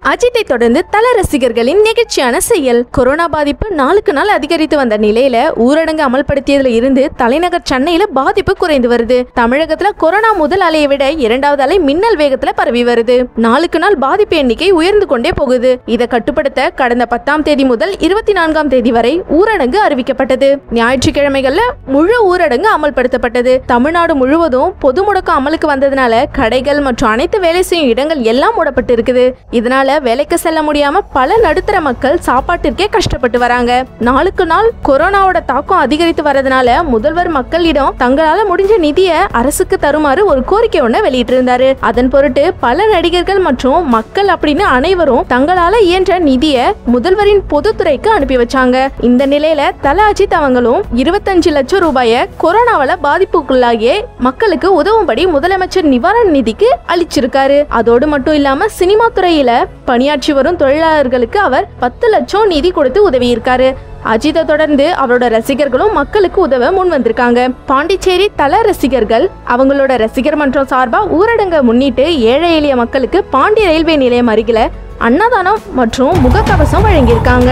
அஜித்தை தொடர்ந்து தல ரசிகர்களின் நெகிழ்ச்சியான செயல் கொரோனா பாதிப்பு நாளுக்கு நாள் அதிகரித்து வந்த நிலையில ஊரடங்கு அமல்படுத்தியதுல இருந்து தலைநகர் சென்னையில பாதிப்பு குறைந்து வருது தமிழகத்துல கொரோனா முதல் அலையை விட இரண்டாவது அலை மின்னல் வேகத்துல பரவி வருது நாளுக்கு நாள் பாதிப்பு எண்ணிக்கை உயர்ந்து கொண்டே போகுது இதை கட்டுப்படுத்த கடந்த பத்தாம் தேதி முதல் இருபத்தி நான்காம் தேதி வரை ஊரடங்கு அறிவிக்கப்பட்டது ஞாயிற்றுக்கிழமைகள்ல முழு ஊரடங்கு அமல்படுத்தப்பட்டது தமிழ்நாடு முழுவதும் பொது முடக்கம் அமலுக்கு வந்ததுனால கடைகள் மற்றும் அனைத்து வேலை செய்யும் இடங்கள் எல்லாம் மூடப்பட்டு இருக்குது இதனால வேலைக்கு செல்ல முடியாம பல நடுத்தர மக்கள் சாப்பாட்டிற்கே கஷ்டப்பட்டு வராங்க நாளுக்கு நாள் கொரோனாவோட தாக்கம் அதிகரித்து வரதுனால முதல்வர் மக்களிடம் தங்களால முடிஞ்ச நிதியை அரசுக்கு தருமாறு ஒரு கோரிக்கை ஒண்ண வெளியிட்டு இருந்தாரு அதன் பொருட்டு பல நடிகர்கள் மற்றும் மக்கள் அப்படின்னு அனைவரும் தங்களால இயன்ற நிதியை முதல்வரின் பொதுத்துறைக்கு அனுப்பி வச்சாங்க இந்த நிலையில தல அஜித் அவங்களும் இருபத்தஞ்சு லட்சம் ரூபாயை கொரோனாவால பாதிப்புக்குள்ளாகிய மக்களுக்கு உதவும்படி முதலமைச்சர் நிவாரண நிதிக்கு அளிச்சிருக்காரு அதோடு மட்டும் இல்லாம சினிமா துறையில பணியாற்றி வரும் தொழிலாளர்களுக்கு அவர் பத்து லட்சம் நிதி கொடுத்து உதவியிருக்காரு அஜித்தை தொடர்ந்து அவரோட ரசிகர்களும் மக்களுக்கு உதவ முன் வந்திருக்காங்க பாண்டிச்சேரி தல ரசிகர்கள் அவங்களோட ரசிகர் மன்றம் சார்பா ஊரடங்கை முன்னிட்டு ஏழை எளிய மக்களுக்கு பாண்டி ரயில்வே நிலையம் அருகில அன்னதானம் மற்றும் முகக்கவசம் வழங்கியிருக்காங்க